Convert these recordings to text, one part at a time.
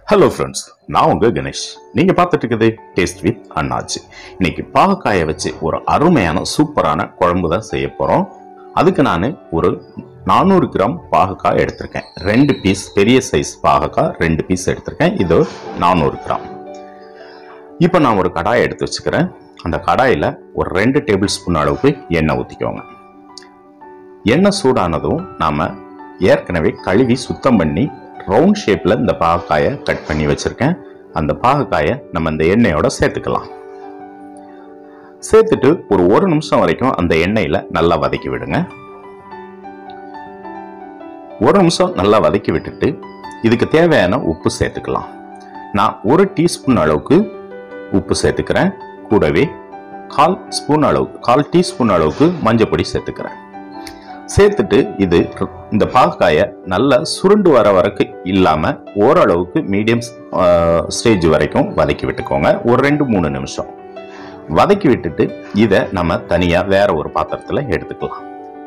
hello friends நான் உங்க கணேஷ் நீங்க பார்த்துட்டு இருக்குது டேஸ்ட் வித் அண்ணாச்சி இன்னைக்கு பாகக்காயை வச்சு ஒரு அருமையான சூப்பரான குழம்பு தான் செய்ய போறோம் அதுக்கு நான் ஒரு நானூறு கிராம் பாகக்காய் எடுத்திருக்கேன் ரெண்டு பீஸ் பெரிய சைஸ் பாகக்காய் ரெண்டு பீஸ் எடுத்திருக்கேன் இது நானூறு கிராம் இப்போ நான் ஒரு கடாயை எடுத்து வச்சுக்கிறேன் அந்த கடாயில் ஒரு ரெண்டு டேபிள் ஸ்பூன் அளவுக்கு எண்ணெய் ஊற்றிக்கோங்க எண்ணெய் சூடானதும் நாம் ஏற்கனவே கழுவி சுத்தம் பண்ணி ரவுண்ட் ஷேப்பில் இந்த பாகக்காயை கட் பண்ணி வச்சுருக்கேன் அந்த பாகக்காயை நம்ம இந்த எண்ணெயோட சேர்த்துக்கலாம் சேர்த்துட்டு ஒரு ஒரு நிமிஷம் வரைக்கும் அந்த எண்ணெயில் நல்லா வதக்கி விடுங்க ஒரு நிமிஷம் நல்லா வதக்கி விட்டுட்டு இதுக்கு தேவையான உப்பு சேர்த்துக்கலாம் நான் ஒரு டீஸ்பூன் அளவுக்கு உப்பு சேர்த்துக்கிறேன் கூடவே கால் ஸ்பூன் அளவுக்கு கால் டீஸ்பூன் அளவுக்கு மஞ்சள் பொடி சேர்த்துக்கிறேன் சேர்த்துட்டு இது இந்த பாகக்காயை நல்லா சுருண்டு வர வரைக்கும் இல்லாமல் ஓரளவுக்கு மீடியம் ஸ்டேஜ் வரைக்கும் வதக்கி விட்டுக்கோங்க ஒரு ரெண்டு மூணு நிமிஷம் வதக்கி விட்டுட்டு இதை நம்ம தனியாக வேற ஒரு பாத்திரத்தில் எடுத்துக்கலாம்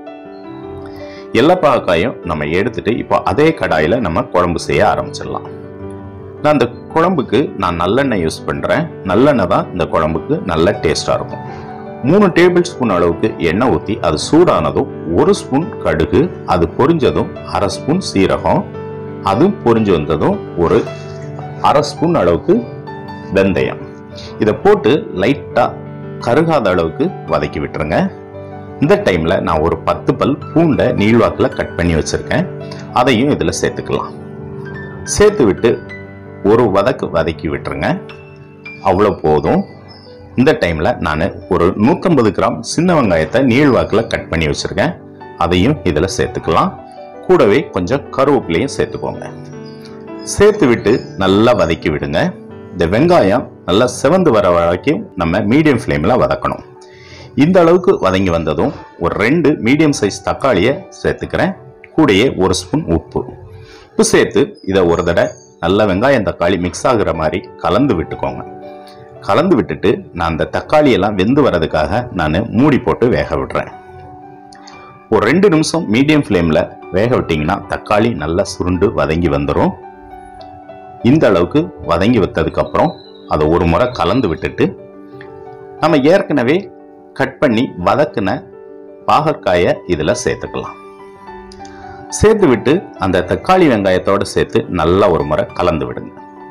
எல்லா பாகக்காயும் நம்ம எடுத்துட்டு இப்போ அதே கடாயில் நம்ம குழம்பு செய்ய ஆரம்பிச்சிடலாம் நான் அந்த குழம்புக்கு நான் நல்லெண்ணெய் யூஸ் பண்ணுறேன் நல்லெண்ணெய் தான் இந்த குழம்புக்கு நல்ல டேஸ்ட்டாக இருக்கும் மூணு டேபிள் ஸ்பூன் அளவுக்கு எண்ணெய் ஊற்றி அது சூடானதும் ஒரு ஸ்பூன் கடுகு அது பொரிஞ்சதும் அரை ஸ்பூன் சீரகம் அதுவும் பொரிஞ்சு வந்ததும் ஒரு அரை ஸ்பூன் அளவுக்கு வெந்தயம் இதை போட்டு லைட்டாக கருகாத அளவுக்கு வதக்கி விட்டுருங்க இந்த டைமில் நான் ஒரு பத்து பல் பூண்டை நீள்வாக்கில் கட் பண்ணி வச்சுருக்கேன் அதையும் இதில் சேர்த்துக்கலாம் சேர்த்து விட்டு ஒரு வதக்கு வதக்கி விட்டுருங்க அவ்வளோ போதும் இந்த டைமில் நான் ஒரு நூற்றம்பது கிராம் சின்ன வெங்காயத்தை நீள்வாக்கில் கட் பண்ணி வச்சுருக்கேன் அதையும் இதில் சேர்த்துக்கலாம் கூடவே கொஞ்சம் கருவேப்பிலையும் சேர்த்துக்கோங்க சேர்த்து விட்டு நல்லா வதக்கி விடுங்க இந்த வெங்காயம் நல்லா சிவந்து வர வரைக்கும் நம்ம மீடியம் ஃப்ளேமில் வதக்கணும் இந்த அளவுக்கு வதங்கி வந்ததும் ஒரு ரெண்டு மீடியம் சைஸ் தக்காளியை சேர்த்துக்கிறேன் கூடயே ஒரு ஸ்பூன் உப்பு உப்பு சேர்த்து இதை ஒரு தடவை நல்லா வெங்காயம் தக்காளி மிக்ஸ் ஆகுற மாதிரி கலந்து விட்டுக்கோங்க கலந்து விட்டுட்டு நான் அந்த தக்காளி எல்லாம் வெந்து வர்றதுக்காக நான் மூடி போட்டு வேக விடுறேன் ஒரு ரெண்டு நிமிஷம் மீடியம் ஃப்ளேமில் வேக விட்டிங்கன்னா தக்காளி நல்லா சுருண்டு வதங்கி வந்துடும் இந்த அளவுக்கு வதங்கி வந்ததுக்கப்புறம் அதை ஒரு முறை கலந்து விட்டுட்டு நம்ம ஏற்கனவே கட் பண்ணி வதக்குன பாகற்காயை இதில் சேர்த்துக்கலாம் சேர்த்து விட்டு அந்த தக்காளி வெங்காயத்தோடு சேர்த்து நல்லா ஒரு முறை கலந்து விடுங்க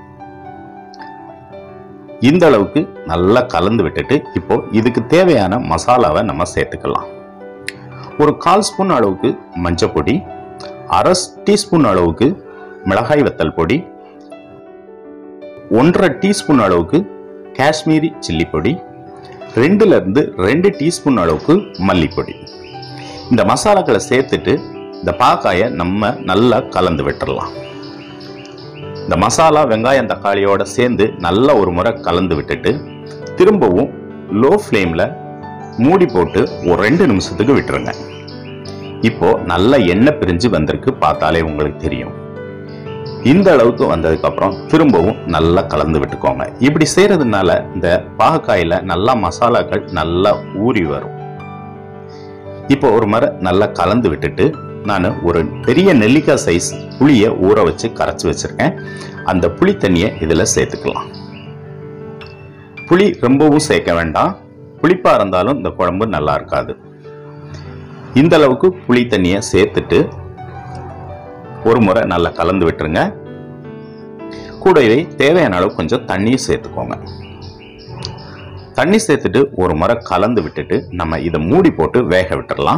இந்த அளவுக்கு நல்லா கலந்து விட்டுட்டு இப்போ இதுக்கு தேவையான மசாலாவை நம்ம சேர்த்துக்கலாம் ஒரு கால் ஸ்பூன் அளவுக்கு மஞ்சள் பொடி அரை டீஸ்பூன் அளவுக்கு மிளகாய் வத்தல் பொடி ஒன்றரை டீஸ்பூன் அளவுக்கு காஷ்மீரி சில்லி பொடி ரெண்டுல இருந்து ரெண்டு டீஸ்பூன் அளவுக்கு மல்லிப்பொடி இந்த மசாலாக்களை சேர்த்துட்டு இந்த பாக்காயை நம்ம நல்லா கலந்து விட்டுறலாம் இந்த மசாலா வெங்காயம் தக்காளியோட சேர்ந்து நல்லா ஒரு முறை கலந்து விட்டுட்டு திரும்பவும் லோ ஃப்ளேமில் மூடி போட்டு ஒரு ரெண்டு நிமிஷத்துக்கு விட்டுருங்க இப்போ நல்ல எண்ணெய் பிரிஞ்சு வந்திருக்கு பார்த்தாலே உங்களுக்கு தெரியும் இந்த அளவுக்கு வந்ததுக்கப்புறம் திரும்பவும் நல்லா கலந்து விட்டுக்கோங்க இப்படி செய்யறதுனால இந்த பாகக்காயில் நல்லா மசாலாக்கள் நல்லா ஊறி வரும் இப்போ ஒரு முறை நல்லா கலந்து விட்டுட்டு நான் ஒரு பெரிய நெல்லிக்காய் சைஸ் புளியை ஊற வச்சு கரைச்சி வச்சிருக்கேன் அந்த புளி தண்ணியை இதில் சேர்த்துக்கலாம் புளி ரொம்பவும் சேர்க்க வேண்டாம் புளிப்பா இருந்தாலும் இந்த குழம்பு நல்லா இருக்காது இந்த அளவுக்கு புளி தண்ணியை சேர்த்துட்டு ஒரு முறை நல்லா கலந்து விட்டுருங்க கூடவே தேவையான அளவு கொஞ்சம் தண்ணியும் சேர்த்துக்கோங்க தண்ணி சேர்த்துட்டு ஒரு முறை கலந்து விட்டுட்டு நம்ம இதை மூடி போட்டு வேக விட்டுறலாம்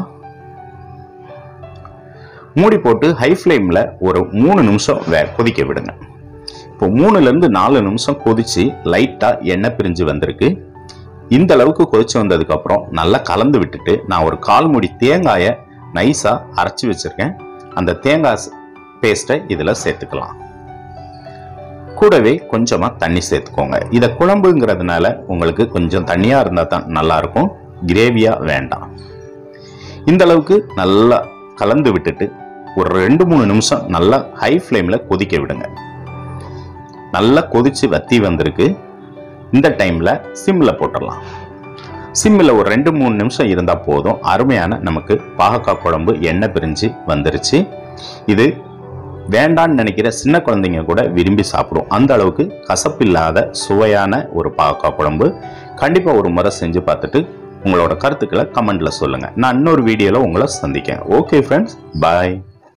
மூடி போட்டு ஹை ஃப்ளேமில் ஒரு மூணு நிமிஷம் வே கொதிக்க விடுங்க இப்போ மூணுலேருந்து நாலு நிமிஷம் கொதிச்சு லைட்டாக எண்ணெய் பிரிஞ்சு வந்திருக்கு இந்த அளவுக்கு கொதிச்சு வந்ததுக்கப்புறம் நல்லா கலந்து விட்டுட்டு நான் ஒரு கால் மூடி தேங்காயை நைஸாக அரைச்சி வச்சுருக்கேன் அந்த தேங்காய் பேஸ்ட்டை இதில் சேர்த்துக்கலாம் கூடவே கொஞ்சமாக தண்ணி சேர்த்துக்கோங்க இதை குழம்புங்கிறதுனால உங்களுக்கு கொஞ்சம் தண்ணியாக இருந்தால் தான் நல்லாயிருக்கும் கிரேவியாக வேண்டாம் இந்த அளவுக்கு நல்லா கலந்து விட்டுட்டு ஒரு ரெண்டு மூணு நிமிஷம் நல்லா ஹை ஃப்ளேமில் கொதிக்க விடுங்க நல்லா கொதிச்சு வத்தி வந்திருக்கு இந்த டைமில் சிம்மில் போட்டுடலாம் சிம்மில் ஒரு ரெண்டு மூணு நிமிஷம் இருந்தால் போதும் அருமையான நமக்கு பாகக்காய் குழம்பு எண்ணெய் பிரிஞ்சு வந்துருச்சு இது வேண்டான்னு நினைக்கிற சின்ன குழந்தைங்க கூட விரும்பி சாப்பிடும் அந்த அளவுக்கு கசப்பில்லாத சுவையான ஒரு பாவக்காய் குழம்பு கண்டிப்பாக ஒரு முறை செஞ்சு பார்த்துட்டு உங்களோட கருத்துக்களை கமெண்ட்ல சொல்லுங்க நான் இன்னொரு வீடியோல உங்களை சந்திக்கேன் ஓகே ஃப்ரெண்ட்ஸ் பாய்